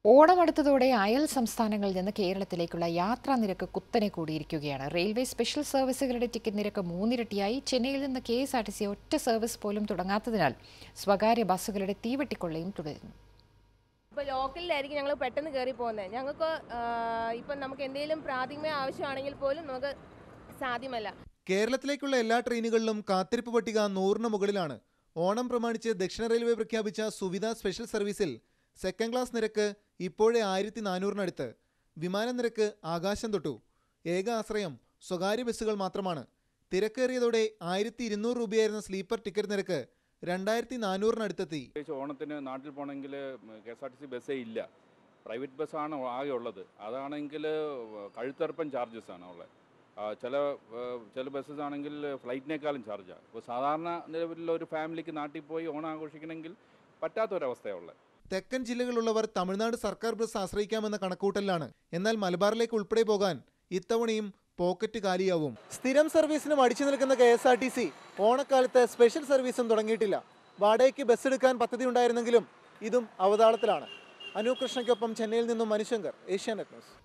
ഓണം അടുത്തതോടെ അയൽ സംസ്ഥാനങ്ങളിൽ നിന്ന് കേരളത്തിലേക്കുള്ള യാത്രാ നിരക്ക് കുത്തനെ കൂടിയിരിക്കുകയാണ് റെയിൽവേ സ്പെഷ്യൽ സർവീസുകളുടെ ടിക്കറ്റ് നിരക്ക് മൂന്നിരട്ടിയായി ചെന്നൈയിൽ നിന്ന് K S R T C ഒറ്റ സർവീസ് പോലും തുടങ്ങാത്തതിനാൽ സ്വകാര്യ ബസ്സുകളുടെ തീവെട്ടിക്കൊള്ളയും തുടരുന്നു ഇപ്പോൾ ലോക്കലിലായിരിക്കും ഞങ്ങൾ പെട്ടെന്ന് കയറി പോകുന്നത് ഞങ്ങൾക്ക് ഇപ്പം നമുക്ക് എന്തെങ്കിലും പ്രാഥമിക ആവശ്യമാണെങ്കിൽ പോലും നമുക്ക് സാധ്യമല്ല കേരളത്തിലേക്കുള്ള എല്ലാ ട്രെയിനുകളിലും കാത്തിരിപ്പ് പട്ടിക നൂറിന് മുകളിലാണ് ഓണം പ്രമാണിച്ച് ദക്ഷിണ റെയിൽവേ പ്രഖ്യാപിച്ച സുവിധ സ്പെഷ്യൽ സർവീസിൽ സെക്കൻഡ് ക്ലാസ് നിരക്ക് ഇപ്പോഴേ ആയിരത്തി നാനൂറിനടുത്ത് വിമാന നിരക്ക് ആകാശം തൊട്ടു ഏക ആശ്രയം സ്വകാര്യ ബസ്സുകൾ മാത്രമാണ് തിരക്കേറിയതോടെ ആയിരത്തി ഇരുന്നൂറ് രൂപയായിരുന്ന സ്ലീപ്പർ ടിക്കറ്റ് നിരക്ക് രണ്ടായിരത്തി നാനൂറിനടുത്തെത്തി പ്രത്യേകിച്ച് ഓണത്തിന് നാട്ടിൽ പോകണമെങ്കിൽ K S R T C ബസ്സേ ഇല്ല പ്രൈവറ്റ് ബസ്സാണ് ആകെ ഉള്ളത് അതാണെങ്കിൽ കഴുത്തറപ്പൻ ചാർജസ് ആണ് ഉള്ളത് ആ, ചില ആ, ചില ബസ്സസ് ആണെങ്കിൽ ഫ്ലൈറ്റിനേക്കാളും ചാർജാണ് ഇപ്പോൾ സാധാരണ നിലവിലുള്ള ഒരു ഫാമിലിക്ക് നാട്ടിൽ പോയി ഓണം ആഘോഷിക്കണമെങ്കിൽ പറ്റാത്തൊരവസ്ഥയാണ് ഉള്ളത് തെക്കൻ ജില്ലകളുള്ളവർ തമിഴ്നാട് സർക്കാർ ബസ് ആശ്രയിക്കാമെന്ന കണക്കൂട്ടലിലാണ് എന്നാൽ മലബാറിലേക്ക് ഉൾപ്പെടെ പോകാൻ ഇത്തവണയും പോക്കറ്റ് കാലിയാവും സ്ഥിരം സർവീസിനും അടിച്ചു നിൽക്കുന്ന K S R T C ഓണക്കാലത്ത് സ്പെഷ്യൽ സർവീസും തുടങ്ങിയിട്ടില്ല വാടകയ്ക്ക് ബസ് എടുക്കാൻ പദ്ധതി ഉണ്ടായിരുന്നെങ്കിലും ഇതും അവതാളത്തിലാണ് അനൂപ് കൃഷ്ണയ്ക്കൊപ്പം ചെന്നൈയിൽ നിന്നും മനുശങ്കർ ഏഷ്യാനെറ്റ് ന്യൂസ്